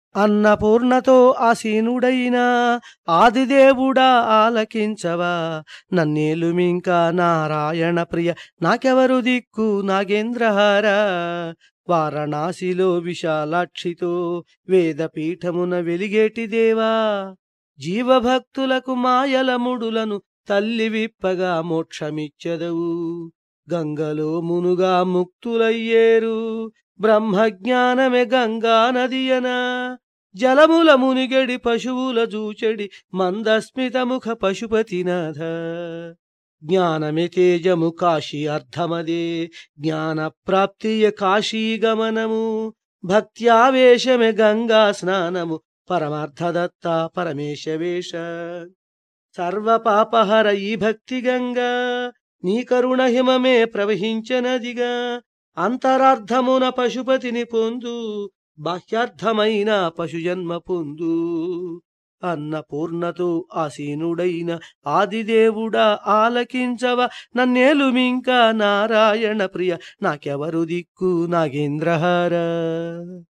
అన్నపూర్ణతో ఆసీనుడైన ఆదిదేవుడా ఆలకించవా నన్నేలుమింకా నారాయణ ప్రియ నాకెవరు దిక్కు నాగేంద్రహార వారణాసిలో విశాలాక్షితో వేదపీఠమున వెలిగేటి దేవా జీవభక్తులకు మాయలముడులను తల్లి విప్పగా మోక్షమిచ్చదవు గంగలో మునుగా ముక్తులయ్యేరు బ్రహ్మజ్ఞానమే గంగా నదియన జలముల మునిగడి పశువుల జూచెడి మందస్మితముఖ పశుపతినాథ జ్ఞానమే తేజము కాశీ అర్థమదే జ్ఞాన ప్రాప్తియ కాశీ గమనము భక్త్యావేశమే గంగా స్నానము పరమార్థదత్త పరమేశవేశ సర్వ పాపహర ఈ భక్తి గంగా నీ కరుణ హిమమే ప్రవహించనదిగా అంతరార్థమున పశుపతిని పొందు బాహ్యార్థమైన పశుజన్మ పొందు అన్నపూర్ణతో ఆసీనుడైన ఆదిదేవుడా ఆలకించవ నన్నేలుమింకా నారాయణ ప్రియ నాకెవరు దిక్కు నాగేంద్రహార